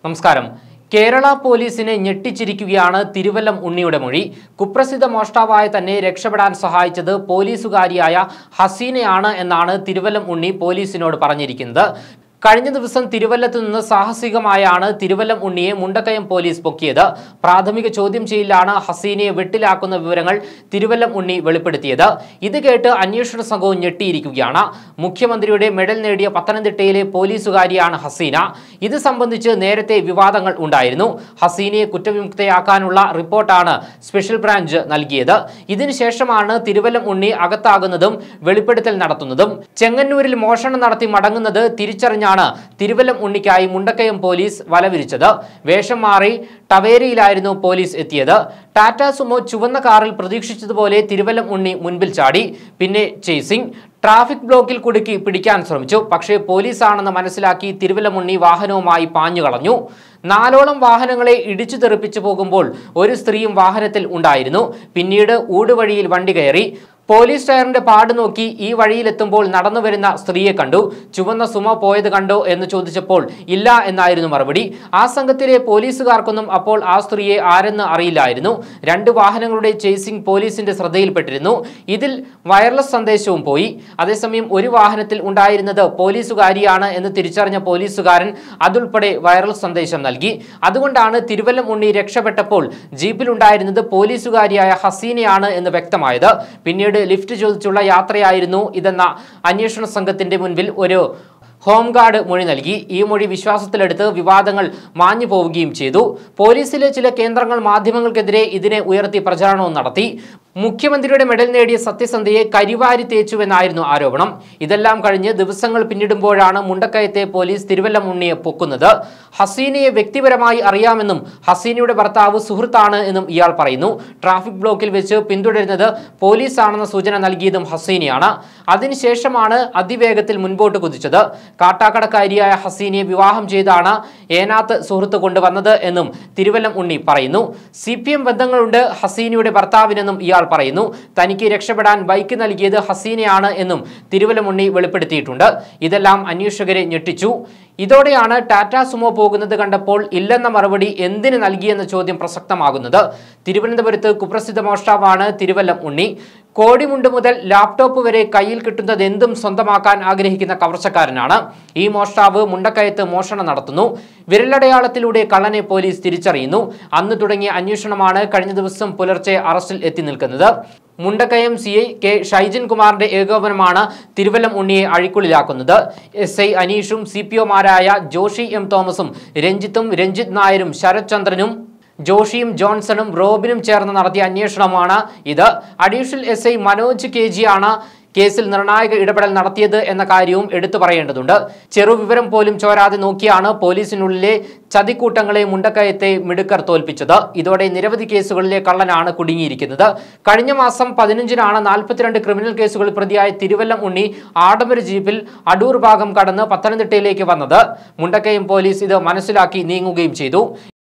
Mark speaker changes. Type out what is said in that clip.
Speaker 1: നമസ്കാരം കേരള പോലീസിനെ ഞെട്ടിച്ചിരിക്കുകയാണ് തിരുവല്ലം ഉണ്ണിയുടെ മൊഴി കുപ്രസിദ്ധ മോഷ്ടാവായ തന്നെ രക്ഷപ്പെടാൻ സഹായിച്ചത് പോലീസുകാരിയായ ഹസീനയാണ് എന്നാണ് തിരുവല്ലം ഉണ്ണി പോലീസിനോട് പറഞ്ഞിരിക്കുന്നത് കഴിഞ്ഞ ദിവസം തിരുവല്ലത്ത് നിന്ന് സാഹസികമായാണ് തിരുവല്ലം ഉണ്ണിയെ മുണ്ടക്കയം പോലീസ് പൊക്കിയത് പ്രാഥമിക ചോദ്യം ചെയ്യലാണ് ഹസീനയെ വെട്ടിലാക്കുന്ന വിവരങ്ങൾ തിരുവല്ലം ഉണ്ണി വെളിപ്പെടുത്തിയത് ഇത് കേട്ട് അന്വേഷണ സംഘവും ഞെട്ടിയിരിക്കുകയാണ് മുഖ്യമന്ത്രിയുടെ മെഡൽ നേടിയ പത്തനംതിട്ടയിലെ പോലീസുകാരിയാണ് ഹസീന ഇത് സംബന്ധിച്ച് നേരത്തെ വിവാദങ്ങൾ ഉണ്ടായിരുന്നു ഹസീനയെ കുറ്റവിമുക്തയാക്കാനുള്ള റിപ്പോർട്ടാണ് സ്പെഷ്യൽ ബ്രാഞ്ച് നൽകിയത് ഇതിനുശേഷമാണ് തിരുവല്ലം ഉണ്ണി അകത്താകുന്നതും വെളിപ്പെടുത്തൽ നടത്തുന്നതും ചെങ്ങന്നൂരിൽ മോഷണം നടത്തി മടങ്ങുന്നത് തിരിച്ചറിഞ്ഞാണ് തിരുവല്ലം ഉണ്ണിക്കായി മുണ്ടക്കയം പോലീസ് വലവിരിച്ചത് വേഷം മാറി ടവേരയിലായിരുന്നു പോലീസ് എത്തിയത് ടാറ്റ സുമോ ചുവന്ന കാറിൽ പ്രതീക്ഷിച്ചതുപോലെ തിരുവല്ലം ഉണ്ണി മുൻപിൽ ചാടി പിന്നെ ചേസിംഗ് ട്രാഫിക് ബ്ലോക്കിൽ കുടുക്കി പിടിക്കാൻ ശ്രമിച്ചു പക്ഷേ പോലീസാണെന്ന് മനസ്സിലാക്കി തിരുവല്ലമുണ്ണി വാഹനവുമായി പാഞ്ഞു കളഞ്ഞു നാലോളം വാഹനങ്ങളെ ഇടിച്ചു തെറിപ്പിച്ചു പോകുമ്പോൾ ഒരു സ്ത്രീയും വാഹനത്തിൽ ഉണ്ടായിരുന്നു പിന്നീട് ഊടുവഴിയിൽ വണ്ടി കയറി പോലീസ് ടയറിന്റെ പാട് നോക്കി ഈ വഴിയിലെത്തുമ്പോൾ നടന്നു വരുന്ന സ്ത്രീയെ കണ്ടു ചുവന്ന സുമ പോയത് കണ്ടോ എന്ന് ചോദിച്ചപ്പോൾ ഇല്ല എന്നായിരുന്നു മറുപടി ആ സംഘത്തിലെ പോലീസുകാർക്കൊന്നും അപ്പോൾ ആ സ്ത്രീയെ ആരെന്ന് അറിയില്ലായിരുന്നു രണ്ട് വാഹനങ്ങളുടെ ചേസിംഗ് പോലീസിന്റെ ശ്രദ്ധയിൽപ്പെട്ടിരുന്നു ഇതിൽ വയർലെസ് സന്ദേശവും പോയി അതേസമയം ഒരു വാഹനത്തിൽ ഉണ്ടായിരുന്നത് പോലീസുകാരിയാണ് എന്ന് തിരിച്ചറിഞ്ഞ പോലീസുകാരൻ അതുൾപ്പെടെ വൈറൽ സന്ദേശം നൽകി അതുകൊണ്ടാണ് തിരുവല്ലം ഉണ്ണി രക്ഷപ്പെട്ടപ്പോൾ ജീപ്പിലുണ്ടായിരുന്നത് പോലീസുകാരിയായ ഹസീനയാണ് എന്ന് വ്യക്തമായത് പിന്നീട് ലിഫ്റ്റ് ചോദിച്ചുള്ള യാത്രയായിരുന്നു ഇതെന്ന അന്വേഷണ സംഘത്തിന്റെ മുൻപിൽ ഒരു ഹോംഗാർഡ് മൊഴി നൽകി ഈ മൊഴി വിശ്വാസത്തിലെടുത്ത് വിവാദങ്ങൾ മാഞ്ഞു പോവുകയും ചെയ്തു പോലീസിലെ ചില കേന്ദ്രങ്ങൾ മാധ്യമങ്ങൾക്കെതിരെ ഇതിനെ ഉയർത്തി പ്രചാരണവും നടത്തി മുഖ്യമന്ത്രിയുടെ മെഡൽ നേടിയ സത്യസന്ധയെ കരിവാരി തേച്ചുവെന്നായിരുന്നു ആരോപണം ഇതെല്ലാം കഴിഞ്ഞ് ദിവസങ്ങൾ പിന്നിടുമ്പോഴാണ് മുണ്ടക്കയത്തെ പോലീസ് തിരുവല്ലം ഉണ്ണിയെ പൊക്കുന്നത് ഹസീനയെ വ്യക്തിപരമായി അറിയാമെന്നും ഹസീനയുടെ ഭർത്താവ് സുഹൃത്താണ് എന്നും ഇയാൾ പറയുന്നു ട്രാഫിക് ബ്ലോക്കിൽ വെച്ച് പിന്തുടരുന്നത് പോലീസാണെന്ന സൂചന നൽകിയതും ഹസീനയാണ് അതിനുശേഷമാണ് അതിവേഗത്തിൽ മുൻപോട്ട് കുതിച്ചത് കാട്ടാക്കടക്കാരിയായ ഹസീനയെ വിവാഹം ചെയ്താണ് ഏനാത്ത് സുഹൃത്ത് കൊണ്ടുവന്നത് എന്നും തിരുവല്ലം ഉണ്ണി പറയുന്നു സി പി എം ബന്ധങ്ങളുണ്ട് ഹസീനയുടെ ഭർത്താവിനെന്നും ഇയാൾ പറയുന്നു തനിക്ക് രക്ഷപ്പെടാൻ ബൈക്ക് നൽകിയത് ഹസീനയാണ് എന്നും തിരുവല്ലം ഉണ്ണി വെളിപ്പെടുത്തിയിട്ടുണ്ട് ഇതെല്ലാം അന്വേഷകരെ ഞെട്ടിച്ചു ഇതോടെയാണ് ടാറ്റ സുമോ പോകുന്നത് കണ്ടപ്പോൾ ഇല്ലെന്ന മറുപടി എന്തിന് നൽകിയെന്ന ചോദ്യം പ്രസക്തമാകുന്നത് തിരുവനന്തപുരത്ത് കുപ്രസിദ്ധ മോഷ്ടാവാണ് തിരുവല്ലം ഉണ്ണി കോടിമുണ്ട് മുതൽ ലാപ്ടോപ്പ് വരെ കയ്യിൽ കിട്ടുന്നത് എന്തും സ്വന്തമാക്കാൻ ആഗ്രഹിക്കുന്ന കവർച്ചക്കാരനാണ് ഈ മോഷ്ടാവ് മുണ്ടക്കയത്ത് മോഷണം നടത്തുന്നു വിരലടയാളത്തിലൂടെ കള്ളനെ പോലീസ് തിരിച്ചറിയുന്നു അന്ന് തുടങ്ങിയ അന്വേഷണമാണ് കഴിഞ്ഞ ദിവസം പുലർച്ചെ അറസ്റ്റിൽ എത്തി നിൽക്കുന്നത് Mundakayam C I K Shaijin കുമാറിന്റെ ഏകോപനമാണ് തിരുവല്ലം ഉണ്ണിയെ അഴിക്കുള്ളിലാക്കുന്നത് എസ് ഐ അനീഷും സി പി ഒമാരായ ജോഷി എം തോമസും രഞ്ജിത്തും രഞ്ജിത്ത് നായരും ശരത് ചന്ദ്രനും ജോഷിയും ജോൺസണും റോബിനും ചേർന്ന് നടത്തിയ അന്വേഷണമാണ് ഇത് additional S I Manoj K ജിയാണ് കേസിൽ നിർണായക ഇടപെടൽ നടത്തിയത് എന്ന കാര്യവും എടുത്തു പറയേണ്ടതുണ്ട് ചെറുവിവരം പോലും ചോരാതെ നോക്കിയാണ് പോലീസിനുള്ളിലെ ചതിക്കൂട്ടങ്ങളെ മുണ്ടക്കയത്തെ മിടുക്കർ തോൽപ്പിച്ചത് ഇതോടെ നിരവധി കേസുകളിലെ കള്ളനാണ് കുടുങ്ങിയിരിക്കുന്നത് കഴിഞ്ഞ മാസം പതിനഞ്ചിനാണ് നാൽപ്പത്തിരണ്ട് ക്രിമിനൽ കേസുകളിൽ പ്രതിയായ തിരുവല്ലം ഉണ്ണി ആഡംബര ജീപ്പിൽ അടൂർ ഭാഗം കടന്ന് പത്തനംതിട്ടയിലേക്ക് വന്നത് മുണ്ടക്കയം പോലീസ് ഇത് മനസ്സിലാക്കി നീങ്ങുകയും ചെയ്തു